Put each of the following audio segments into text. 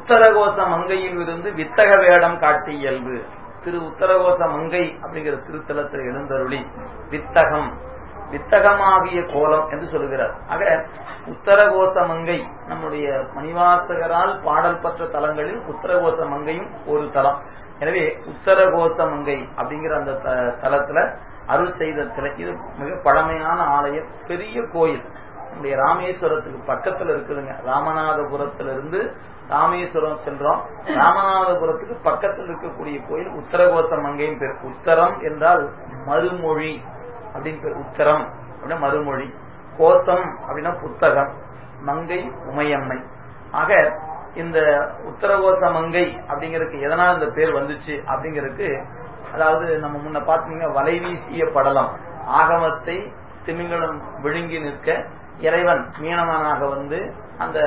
உத்தரகோச மங்கையில் இருந்து வித்தக வேடம் காட்டி இயல்பு திரு உத்தரகோச மங்கை அப்படிங்கிற திருத்தலத்தில் எழுந்தருளி வித்தகம் வித்தகமாகிய கோலம் என்று சொல்லுகிறார் ஆக உத்தரகோச மங்கை நம்முடைய மணிவாசகரால் பாடல் பெற்ற தலங்களில் உத்தரகோச மங்கையும் ஒரு தலம் எனவே உத்தரகோச மங்கை அப்படிங்கிற அந்த தலத்துல அருள் செய்த திரை இது மிக பழமையான ஆலயம் பெரிய கோயில் நம்முடைய ராமேஸ்வரத்துக்கு பக்கத்துல இருக்குதுங்க ராமநாதபுரத்திலிருந்து ராமேஸ்வரம் சென்றோம் ராமநாதபுரத்துக்கு பக்கத்தில் இருக்கக்கூடிய கோயில் உத்தரகோச மங்கையும் பேர் உத்தரம் என்றால் மறுமொழி அப்படின்னு பேர் உத்தரம் அப்படின்னா மறுமொழி கோசம் அப்படின்னா புத்தகம் மங்கை உமையம்மை ஆக இந்த உத்தரகோச மங்கை அப்படிங்கிறதுக்கு எதனால் இந்த பேர் வந்துச்சு அப்படிங்கிறதுக்கு அதாவது நம்ம முன்ன பார்த்தீங்கன்னா வலைவீசிய படலம் ஆகமத்தை திமிங்கலம் விழுங்கி நிற்க இறைவன் மீனவனாக வந்து அந்த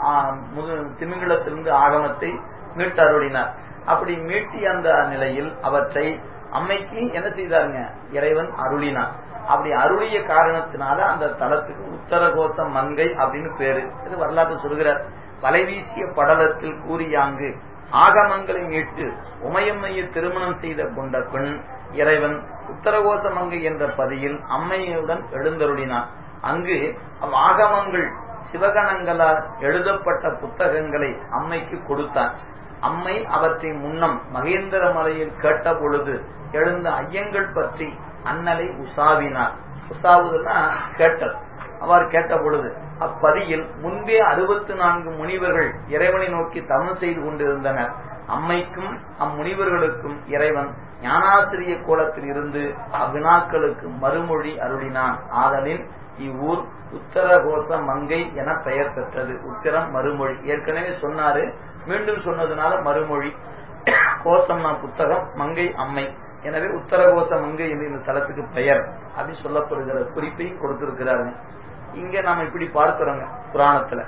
திமிங்கலத்திலிருந்து ஆகமத்தை மீட்டருளினார் அப்படி மீட்டி அந்த நிலையில் அவற்றை அம்மைக்கு என்ன செய்தாருங்க இறைவன் அருளினார் அப்படி அருளிய காரணத்தினால அந்த தலத்துக்கு உத்தரகோச மங்கை அப்படின்னு பேரு இது வரலாற்று சொல்கிறார் வலைவீசிய படலத்தில் கூறியாங்கு ஆகமங்களை மீட்டு உமையம்மையை திருமணம் செய்த கொண்ட பெண் இறைவன் உத்தரகோச மங்கை என்ற பதியில் அம்மையுடன் எழுந்தருளினார் அங்கு ஆகமங்கள் சிவகணங்களால் எழுதப்பட்ட புத்தகங்களை அம்மைக்கு கொடுத்தான் அம்மை அவற்றை முன்னம் மகேந்திர மலையில் கேட்ட பொழுது எழுந்த ஐயங்கள் பற்றி அண்ணலை உசாவினார் உசாவுதுன்னா கேட்டல் அவர் கேட்ட பொழுது அப்பதியில் முன்பே அறுபத்தி நான்கு முனிவர்கள் இறைவனை நோக்கி தவம் செய்து கொண்டிருந்தனர் அம்மைக்கும் அம்முனிவர்களுக்கும் இறைவன் ஞானாசிரிய கோலத்தில் இருந்து அவ்வினாக்களுக்கு மறுமொழி அருளினான் ஆதலின் இவ்வூர் உத்தரகோச மங்கை என பெயர் பெற்றது உத்தரம் மறுமொழி ஏற்கனவே சொன்னாரு மீண்டும் சொன்னதுனால மறுமொழி கோசம்னா புத்தகம் மங்கை அம்மை எனவே உத்தரகோச மங்கை என்று இந்த தலத்துக்கு பெயர் அப்படி சொல்லப்படுகிற குறிப்பையும் கொடுத்திருக்கிறாருங்க இங்க நாம இப்படி பார்க்கிறோங்க புராணத்துல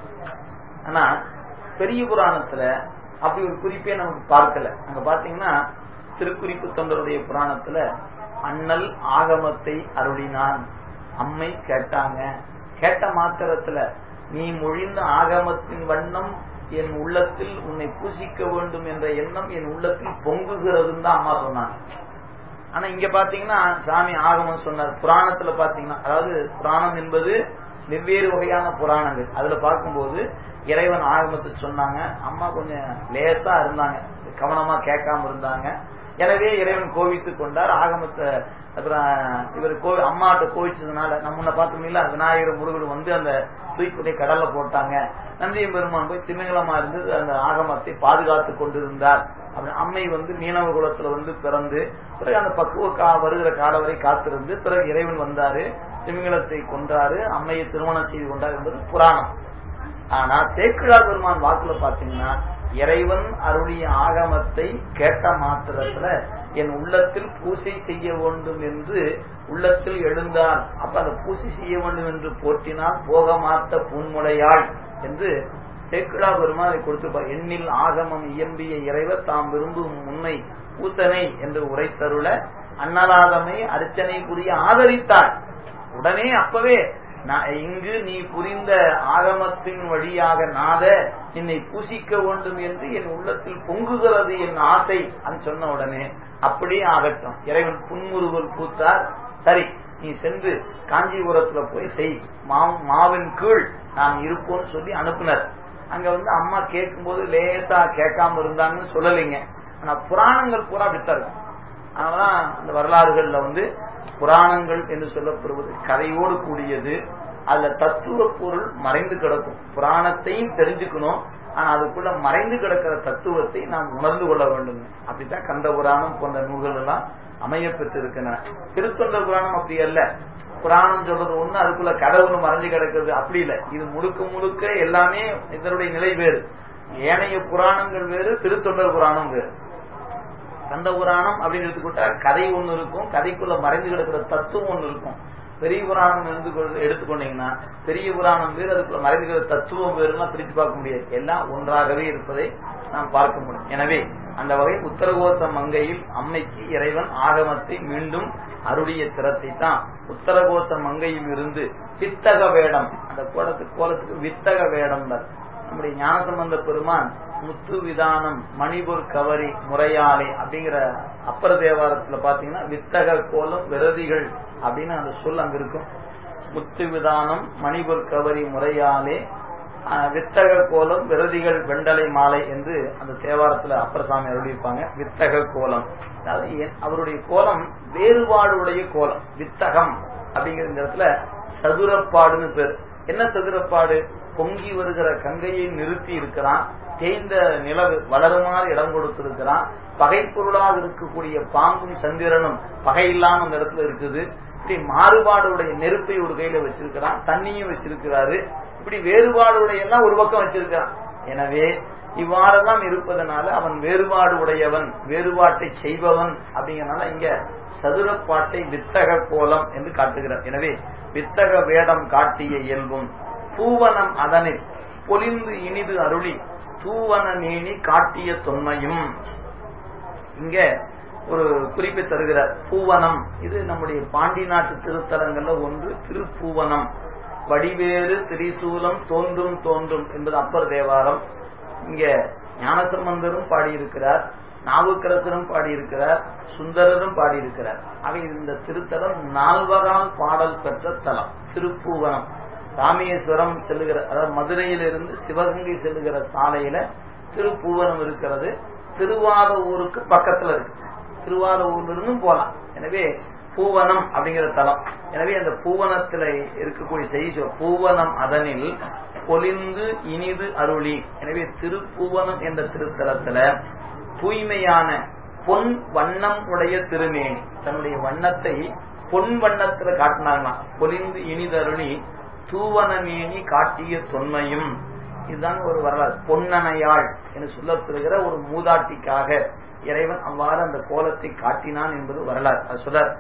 ஆனா பெரிய புராணத்துல அப்படி ஒரு குறிப்பே நமக்கு பார்க்கல அங்க பாத்தீங்கன்னா திருக்குறிப்பு தொண்டருடைய புராணத்துல அண்ணல் ஆகமத்தை அருளினான் அம்மை கேட்டாங்க கேட்ட மாத்திரத்துல நீ மொழிந்த ஆகமத்தின் வண்ணம் என் உள்ளத்தில் உன்னை பூசிக்க வேண்டும் என்ற எண்ணம் என் உள்ளத்தில் பொங்குகிறதுன்னு தான் அம்மா சொன்னாங்க ஆனா இங்க பாத்தீங்கன்னா சாமி ஆகமம் சொன்னார் புராணத்துல பாத்தீங்கன்னா அதாவது புராணம் என்பது வெவ்வேறு வகையான புராணங்கள் அதுல பார்க்கும்போது இறைவன் ஆகமத்தை சொன்னாங்க அம்மா கொஞ்சம் லேசா இருந்தாங்க கவனமா கேட்காம இருந்தாங்க எனவே இறைவன் கோவித்து கொண்டார் ஆகமத்தை அப்புறம் இவர் கோ அம்மாட்ட கோவிச்சதுனால நம்ம முன்ன பார்த்தோம்ல விநாயகர் முருகர் வந்து அந்த தூய்க்குடைய கடல்ல போட்டாங்க நந்தியம் பெருமான் போய் திமிங்கலமா இருந்து அந்த ஆகமத்தை பாதுகாத்து கொண்டிருந்தார் அப்படி அம்மை வந்து மீனவ குலத்துல வந்து பிறந்து பிறகு அந்த பக்குவ கா வருகிற கால வரை காத்திருந்து பிறகு இறைவன் வந்தாரு திமிங்கலத்தை கொன்றாரு அம்மையை திருமணம் செய்து கொண்டார் என்பது புராணம் ஆனா தேக்கிழார் பெருமான் வாக்குல பாத்தீங்கன்னா இறைவன் அருளிய ஆகமத்தை கேட்ட மாத்திரத்துல என் உள்ளத்தில் பூசை செய்ய வேண்டும் என்று உள்ளத்தில் எழுந்தார் அப்ப அந்த பூசை செய்ய வேண்டும் என்று போற்றினால் போக மாத்த பூன்முளையாள் என்று தேக்கிழா பெருமான் அதை கொடுத்திருப்பார் எண்ணில் ஆகமம் இயம்பிய இறைவர் தாம் விரும்பும் உண்மை பூசனை என்று உரைத்தருள அன்னலாதமை அர்ச்சனை புரிய ஆதரித்தார் உடனே அப்பவே இங்கு நீ புரிந்த ஆகமத்தின் வழியாக நாத என்னை பூசிக்க வேண்டும் என்று என் உள்ளத்தில் பொங்குகிறது என் ஆசை అని சொன்ன உடனே அப்படியே ஆகட்டும் இறைவன் புன்முறுவல் பூத்தார் சரி நீ சென்று காஞ்சிபுரத்துல போய் செய் மாவின் கீழ் நான் இருப்போம்னு சொல்லி அனுப்புனர் அங்க வந்து அம்மா கேட்கும் போது லேசா கேட்காம இருந்தாங்கன்னு சொல்லலைங்க ஆனா புராணங்கள் பூரா அப்படித்தான் இருக்கும் அதனாலதான் இந்த வரலாறுகள்ல வந்து புராணங்கள் என்று சொல்லப்படுவது கதையோடு கூடியது அதுல தத்துவ பொருள் மறைந்து கிடக்கும் புராணத்தையும் தெரிஞ்சுக்கணும் ஆனா அதுக்குள்ள மறைந்து கிடக்கிற தத்துவத்தை நாம் உணர்ந்து கொள்ள வேண்டும் அப்படித்தான் கந்த புராணம் போன்ற நூல்கள் எல்லாம் அமைய பெற்றிருக்கின்றன திருத்தொண்ட புராணம் அப்படி அல்ல புராணம் சொல்றது ஒண்ணு அதுக்குள்ள கதை ஒண்ணு மறைஞ்சு கிடக்குது அப்படி இல்லை இது முழுக்க முழுக்க எல்லாமே இதனுடைய நிலை வேறு ஏனைய புராணங்கள் வேறு திருத்தொண்டர் புராணம் வேறு கந்த புராணம் அப்படின்னு எடுத்துக்கிட்டா கதை ஒண்ணு இருக்கும் கதைக்குள்ள மறைந்து கிடக்கிற தத்துவம் ஒண்ணு இருக்கும் பெரிய புராணம் எடுத்துக்கொண்டீங்கன்னா பெரிய புராணம் வேறு அதுக்குள்ள மறைந்துகிற தத்துவம் வேறுலாம் பிரித்து பார்க்க முடியாது எல்லாம் ஒன்றாகவே இருப்பதை நாம் பார்க்க முடியும் எனவே அந்த வகை உத்தரகோச மங்கையில் அம்மைக்கு இறைவன் ஆகமத்தை மீண்டும் அருளிய திறத்தை தான் உத்தரகோச மங்கையில் இருந்து வித்தக வேடம் அந்த கோலத்துக்கு கோலத்துக்கு வித்தக வேடம் நம்முடைய ஞானசம்பந்த பெருமான் முத்து விதானம் மணிபுர் கவரி முறையாலே அப்படிங்கிற அப்பர தேவாரத்துல பாத்தீங்கன்னா வித்தக கோலம் விரதிகள் அப்படின்னு அந்த சொல் அங்க இருக்கும் முத்து விதானம் மணிபுர் கவரி முறையாலே வித்தக கோலம் விரதிகள் வெண்டலை மாலை என்று அந்த தேவாரத்துல அப்பரசாமி அருளியிருப்பாங்க வித்தக கோலம் அதாவது அவருடைய கோலம் வேறுபாடுடைய கோலம் வித்தகம் அப்படிங்கிற இந்த இடத்துல சதுரப்பாடுன்னு பேர் என்ன சதுரப்பாடு பொங்கி வருகிற கங்கையை நிறுத்தி இருக்கிறான் தேய்ந்த நிலவு வளருமாறு இடம் கொடுத்திருக்கிறான் பகைப்பொருளாக இருக்கக்கூடிய பாம்பும் சந்திரனும் பகை இல்லாம அந்த இடத்துல இருக்குது இப்படி மாறுபாடுடைய நெருப்பை ஒரு கையில வச்சிருக்கிறான் தண்ணியும் வச்சிருக்கிறாரு இப்படி வேறுபாடுடைய எல்லாம் ஒரு பக்கம் வச்சிருக்கிறான் எனவே இவ்வாறெல்லாம் இருப்பதனால அவன் வேறுபாடு உடையவன் வேறுபாட்டை செய்பவன் அப்படிங்கறனால இங்க சதுரப்பாட்டை வித்தக கோலம் என்று காட்டுகிறார் எனவே வித்தக வேடம் காட்டிய இயல்பும் பூவனம் அதனில் பொலிந்து இனிது அருளி தூவன மேனி காட்டிய தொன்மையும் இங்க ஒரு குறிப்பை தருகிறார் பூவனம் இது நம்முடைய பாண்டி நாட்டு திருத்தலங்கள்ல ஒன்று திருப்பூவனம் வடிவேறு திரிசூலம் தோன்றும் தோன்றும் என்பது அப்பர் தேவாரம் இங்க ஞானசம்பந்தரும் பாடியிருக்கிறார் நாவுக்கரசரும் பாடியிருக்கிறார் சுந்தரரும் பாடியிருக்கிறார் ஆக இந்த திருத்தலம் நால்வரால் பாடல் பெற்ற தலம் திருப்பூவனம் ராமேஸ்வரம் செல்லுகிற அதாவது மதுரையிலிருந்து சிவகங்கை செல்லுகிற சாலையில திருப்பூவனம் இருக்கிறது திருவாத ஊருக்கு பக்கத்துல இருக்கு திருவாத ஊர்ல இருந்தும் போலாம் எனவே பூவனம் அப்படிங்கிற தலம் எனவே அந்த பூவனத்துல இருக்கக்கூடிய செய்தி பூவனம் அதனில் பொலிந்து இனிது அருளி எனவே திருப்பூவனம் என்ற திருத்தலத்துல தூய்மையான பொன் வண்ணம் உடைய திருமேனி தன்னுடைய வண்ணத்தை பொன் வண்ணத்துல காட்டினாங்களாம் பொலிந்து இனிதருளி தூவனமேனி காட்டிய தொன்மையும் இதுதான் ஒரு வரலாறு பொன்னனையாள் என்று சொல்லப்படுகிற ஒரு மூதாட்டிக்காக இறைவன் அவ்வாறு அந்த கோலத்தை காட்டினான் என்பது வரலாறு அது சொல்றார்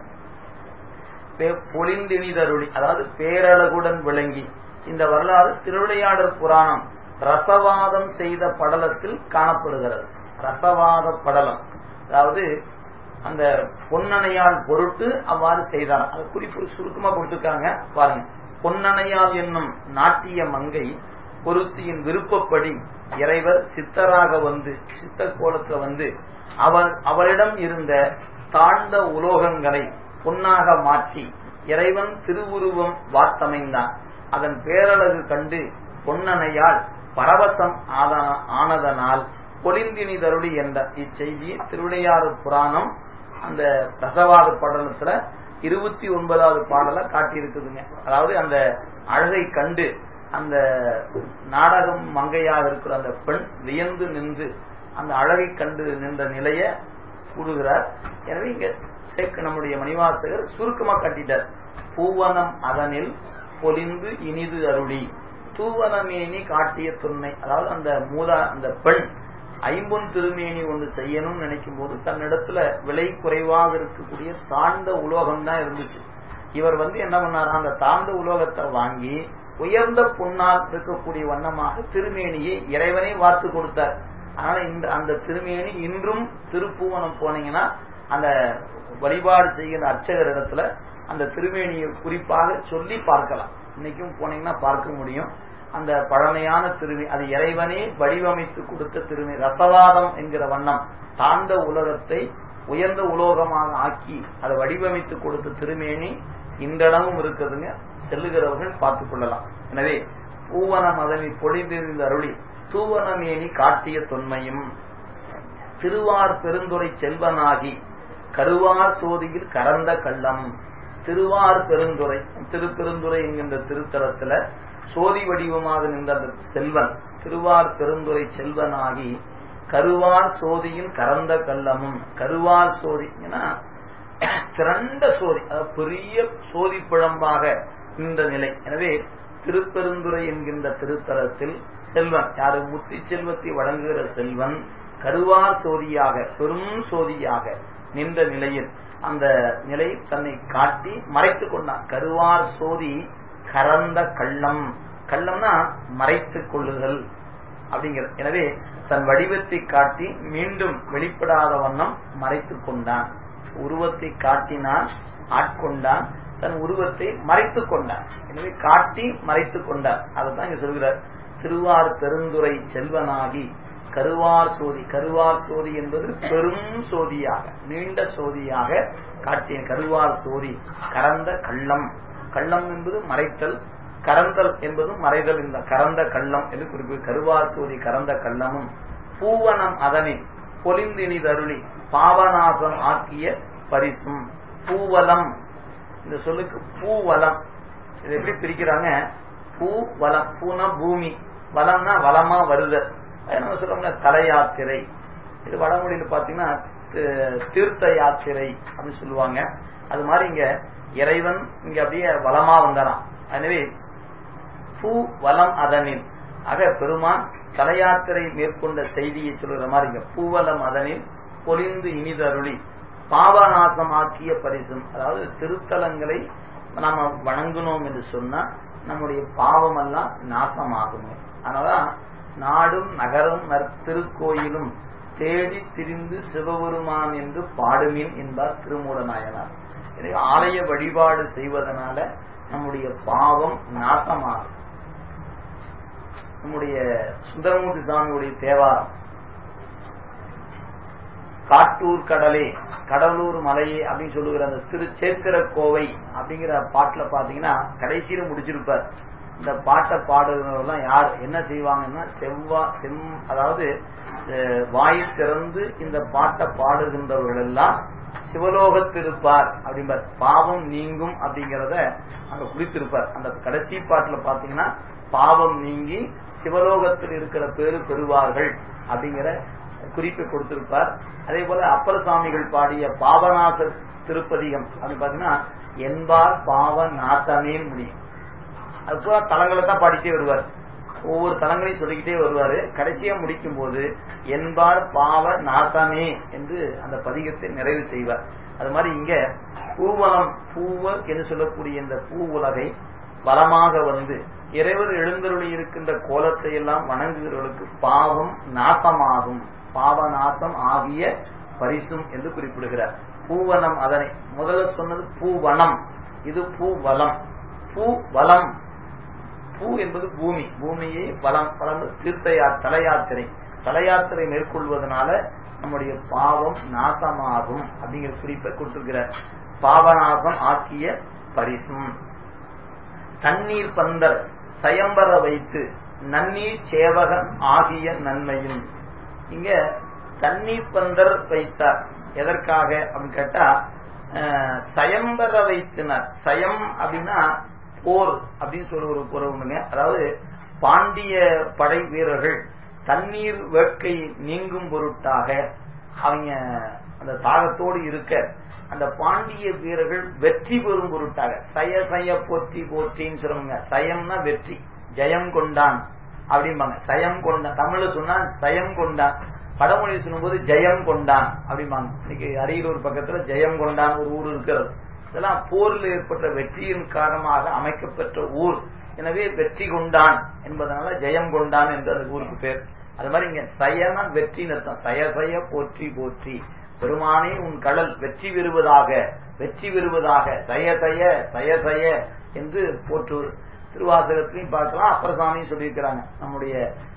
பொலிந்தினிதருளி அதாவது பேரழகுடன் விளங்கி இந்த வரலாறு திருவிளையாடல் புராணம் ரசவாதம் செய்த படலத்தில் காணப்படுகிறது ரசவாத படலம் அதாவது அந்த பொன்னணையால் பொருட்டு அவ்வாறு செய்தார் அது குறிப்பு சுருக்கமா கொடுத்திருக்காங்க பாருங்க பொன்னணையால் என்னும் நாட்டிய மங்கை பொருத்தியின் விருப்பப்படி இறைவர் சித்தராக வந்து சித்த கோலத்துல வந்து அவர் அவரிடம் இருந்த தாழ்ந்த உலோகங்களை பொன்னாக மாற்றி இறைவன் திருவுருவம் வார்த்தமைந்தான் அதன் பேரழகு கண்டு பொன்னணையால் பரவசம் ஆனதனால் பொலிந்தினி தருளி என்ற இச்செய்தி திருவிளையாறு புராணம் அந்த ரசவாத படலத்துல இருபத்தி ஒன்பதாவது பாடல காட்டியிருக்குதுங்க அதாவது அந்த அழகை கண்டு அந்த நாடகம் மங்கையாக இருக்கிற அந்த பெண் வியந்து நின்று அந்த அழகை கண்டு நின்ற நிலைய கூறுகிறார் எனவே இங்க சேர்க்க நம்முடைய மணிவாசகர் சுருக்கமா கட்டிட்டார் பூவனம் அதனில் பொலிந்து இனிது அருளி தூவனமேனி காட்டிய துணை அதாவது அந்த மூதா அந்த பெண் ஐம்பொன் திருமேனி ஒன்று செய்யணும்னு நினைக்கும் போது தன்னிடத்துல விலை குறைவாக இருக்கக்கூடிய தாழ்ந்த உலோகம் தான் இருந்துச்சு இவர் வந்து என்ன பண்ணாரா அந்த தாழ்ந்த உலோகத்தை வாங்கி உயர்ந்த பொன்னால் இருக்கக்கூடிய வண்ணமாக திருமேனியை இறைவனே வார்த்து கொடுத்தார் அதனால இந்த அந்த திருமேனி இன்றும் திருப்பூவனம் போனீங்கன்னா அந்த வழிபாடு செய்கிற அர்ச்சகர் இடத்துல அந்த திருமேனியை குறிப்பாக சொல்லி பார்க்கலாம் இன்னைக்கும் போனீங்கன்னா பார்க்க முடியும் அந்த பழமையான திருமி அது இறைவனே வடிவமைத்து கொடுத்த திருமி ரசவாதம் என்கிற வண்ணம் தாழ்ந்த உலகத்தை உயர்ந்த உலோகமாக ஆக்கி அதை வடிவமைத்து கொடுத்த திருமேனி இன்றளவும் இருக்குதுங்க செல்லுகிறவர்கள் பார்த்துக் கொள்ளலாம் எனவே பூவனம் அதனை பொழிந்திருந்த அருளி தூவனமேனி காட்டிய தொன்மையும் திருவார் பெருந்துரை செல்வனாகி கருவார் சோதியில் கறந்த கள்ளம் திருவார் பெருந்துரை திருப்பெருந்துரை என்கின்ற திருத்தலத்துல சோதி வடிவமாக நின்ற அந்த செல்வன் திருவார் பெருந்துரை செல்வனாகி கருவார் சோதியில் கறந்த கள்ளமும் கருவார் சோதி திரண்ட சோதி அதாவது பெரிய சோதி பிழம்பாக நின்ற நிலை எனவே திருப்பெருந்துரை என்கின்ற திருத்தலத்தில் செல்வன் யாரு முத்தி செல்வத்தை வழங்குகிற செல்வன் கருவார் சோதியாக பெரும் சோதியாக நின்ற நிலையில் அந்த நிலை தன்னை காட்டி மறைத்துக் கொண்டான் கருவார் சோதி கறந்த கள்ளம் கள்ளம்னா மறைத்துக் கொள்ளுதல் அப்படிங்கிறது எனவே தன் வடிவத்தை காட்டி மீண்டும் வெளிப்படாத வண்ணம் மறைத்துக் கொண்டான் உருவத்தை காட்டினான் ஆட்கொண்டான் தன் உருவத்தை மறைத்துக் கொண்டான் எனவே காட்டி மறைத்துக் கொண்டார் அதைத்தான் இங்க சொல்கிறார் திருவார் பெருந்துரை செல்வனாகி கருவார் சோதி கருவார் சோதி என்பது பெரும் சோதியாக நீண்ட சோதியாக காட்டிய கருவார் சோதி கறந்த கள்ளம் கள்ளம் என்பது மறைத்தல் கறந்தல் என்பதும் மறைதல் இந்த கறந்த கள்ளம் என்று குறிப்பிட்டு கருவார் சோதி கறந்த கள்ளமும் பூவனம் அதனில் பொலிந்தினிதருளி பாவநாசம் ஆக்கிய பரிசும் பூவலம் இந்த சொல்லுக்கு பூவலம் இது எப்படி பிரிக்கிறாங்க பூ வலம் பூனா பூமி வளம்னா வளமா வருதல் அது நம்ம சொல்றோம்ல தல யாத்திரை இது வடமொழியில பாத்தீங்கன்னா தீர்த்த யாத்திரை அப்படின்னு சொல்லுவாங்க அது மாதிரி இங்க இறைவன் இங்க அப்படியே வளமா வந்தாராம் எனவே பூ வலம் அதனில் ஆக பெருமான் தலையாத்திரை மேற்கொண்ட செய்தியை சொல்லுற மாதிரி இங்க பூவலம் அதனில் பொலிந்து இனிதருளி பாவநாசம் ஆக்கிய பரிசும் அதாவது திருத்தலங்களை நாம வணங்கினோம் என்று சொன்னா நம்முடைய பாவம் எல்லாம் நாசமாகும் அதனாலதான் நாடும் நகரும் நற்திருக்கோயிலும் தேடி திரிந்து சிவபெருமான் என்று பாடுமின் என்பார் திருமூலநாயனார் எனவே ஆலய வழிபாடு செய்வதனால நம்முடைய பாவம் நாசமாகும் நம்முடைய சுந்தரமூர்த்தி சுவாமியுடைய தேவாரம் காட்டூர் கடலே கடலூர் மலையே அப்படின்னு சொல்லுகிற அந்த திருச்சேத்திர கோவை அப்படிங்கிற பாட்டுல பாத்தீங்கன்னா கடைசியில முடிச்சிருப்பார் இந்த பாட்டை பாடுகிறவங்கலாம் யார் என்ன செய்வாங்கன்னா செவ்வா செம் அதாவது வாய் திறந்து இந்த பாட்டை பாடுகின்றவர்கள் எல்லாம் சிவலோகத்திருப்பார் அப்படிம்பார் பாவம் நீங்கும் அப்படிங்கிறத அங்க குறித்திருப்பார் அந்த கடைசி பாட்டுல பாத்தீங்கன்னா பாவம் நீங்கி சிவலோகத்தில் இருக்கிற பேரு பெறுவார்கள் அப்படிங்கிற குறிப்பை கொடுத்திருப்பார் அதே போல அப்பர் சுவாமிகள் பாடிய பாவநாச திருப்பதிகம் அது பாத்தீங்கன்னா என்பார் பாவ நாசமே முடியும் அது பூரா தலங்களை தான் பாடிட்டே வருவார் ஒவ்வொரு தலங்களையும் சொல்லிக்கிட்டே வருவாரு கடைசியா முடிக்கும் போது என்பார் பாவ நாசமே என்று அந்த பதிகத்தை நிறைவு செய்வார் அது மாதிரி இங்க பூவலம் பூவ என்று சொல்லக்கூடிய இந்த பூ உலகை வளமாக வந்து இறைவர் எழுந்தருளி இருக்கின்ற கோலத்தை எல்லாம் வணங்குகிறவர்களுக்கு பாவம் நாசமாகும் பாவநாசம் ஆகிய பரிசும் என்று குறிப்பிடுகிறார் பூவனம் அதனை முதல்ல சொன்னது பூவனம் இது பூவலம் பூ வலம் பூ என்பது பூமி பூமியை வளம் வளர்ந்து தீர்த்த தலையாத்திரை தலையாத்திரை மேற்கொள்வதனால நம்முடைய பாவம் நாசமாகும் அப்படிங்கிற குறிப்பை கொடுத்திருக்கிறார் பாவநாசம் ஆக்கிய பரிசும் தண்ணீர் பந்தர் சயம்பர வைத்து நன்னீர் சேவகன் ஆகிய நன்மையும் இங்க தண்ணீர் பந்தர் வைத்தார் எதற்காக அப்படின்னு கேட்டா சயம்பர வைத்தினார் சயம் அப்படின்னா போர் அப்படின்னு சொல்லி ஒரு பொருள் அதாவது பாண்டிய படை வீரர்கள் தண்ணீர் வேட்கை நீங்கும் பொருட்டாக அவங்க அந்த தாகத்தோடு இருக்க அந்த பாண்டிய வீரர்கள் வெற்றி பெறும் பொருட்டாக சய சய போற்றி போற்றின்னு சொல்லுவாங்க சயம்னா வெற்றி ஜெயம் கொண்டான் அப்படிம்பாங்க சயம் கொண்டான் தமிழ்ல சொன்னா சயம் கொண்டான் வடமொழி சொல்லும்போது ஜெயம் கொண்டான் அப்படிம்பாங்க இன்னைக்கு அரியலூர் பக்கத்துல ஜெயம் கொண்டான் ஒரு ஊர் இருக்கிறது இதெல்லாம் போரில் ஏற்பட்ட வெற்றியின் காரணமாக அமைக்கப்பெற்ற ஊர் எனவே வெற்றி கொண்டான் என்பதனால ஜெயம் கொண்டான் என்று அந்த ஊருக்கு பேர் அது மாதிரி இங்க சயன வெற்றி நிறுத்தம் சய சய போற்றி போற்றி பெருமானே உன் கடல் வெற்றி பெறுவதாக வெற்றி பெறுவதாக சய சய சய சய என்று போற்று திருவாசகத்திலையும் பார்க்கலாம் அப்பரசாமியும் சொல்லியிருக்கிறாங்க நம்முடைய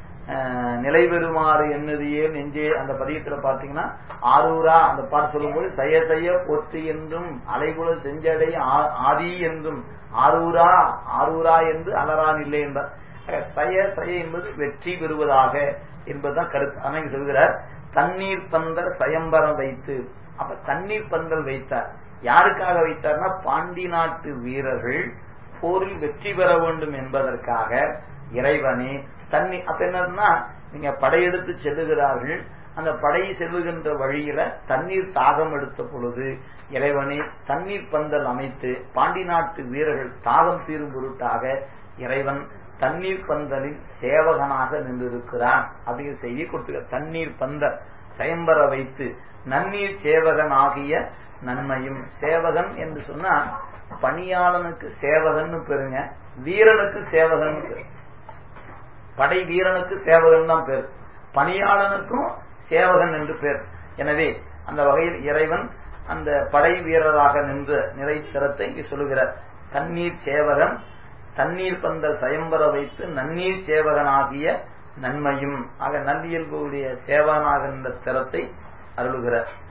நிலை பெறுமாறு என்னதியே நெஞ்சே அந்த பதியத்துல பாத்தீங்கன்னா ஆரூரா அந்த பாட்டு சொல்லும்போது சய செய்ய பொத்து என்றும் அலைகுல செஞ்சடை ஆதி என்றும் ஆரூரா ஆரூரா என்று அலரான் இல்லை என்பார் சய சய என்பது வெற்றி பெறுவதாக என்பதுதான் கருத்து அன்னைக்கு சொல்கிறார் தண்ணீர் பந்தர் சயம்பரம் வைத்து அப்ப தண்ணீர் பந்தல் வைத்தார் யாருக்காக வைத்தார்னா பாண்டி நாட்டு வீரர்கள் போரில் வெற்றி பெற வேண்டும் என்பதற்காக இறைவனே தண்ணி அப்ப என்னன்னா நீங்க படையெடுத்து செல்லுகிறார்கள் அந்த படை செல்லுகின்ற வழியில தண்ணீர் தாகம் எடுத்த பொழுது இறைவனே தண்ணீர் பந்தல் அமைத்து பாண்டி நாட்டு வீரர்கள் தாகம் தீரும் பொருட்டாக இறைவன் தண்ணீர் பந்தலில் சேவகனாக நின்றிருக்கிறான் அப்படிங்கிற செய்தி கொடுத்துக்க தண்ணீர் பந்தல் செயம்பர வைத்து நன்னீர் சேவகன் ஆகிய நன்மையும் சேவகன் என்று சொன்னா பணியாளனுக்கு சேவகன் பெருங்க வீரனுக்கு சேவகன் பேரு படை வீரனுக்கு சேவகன் தான் பேர் பணியாளனுக்கும் சேவகன் என்று பேர் எனவே அந்த வகையில் இறைவன் அந்த படை வீரராக நின்ற நிறைத்திறத்தை இங்கு சொல்லுகிறார் தண்ணீர் சேவகன் தண்ணீர் பந்தல் சயம்பர வைத்து நன்னீர் சேவகன் ஆகிய நன்மையும் ஆக நல்லியல்புடைய சேவனாக இந்த திறத்தை அருளுகிறார்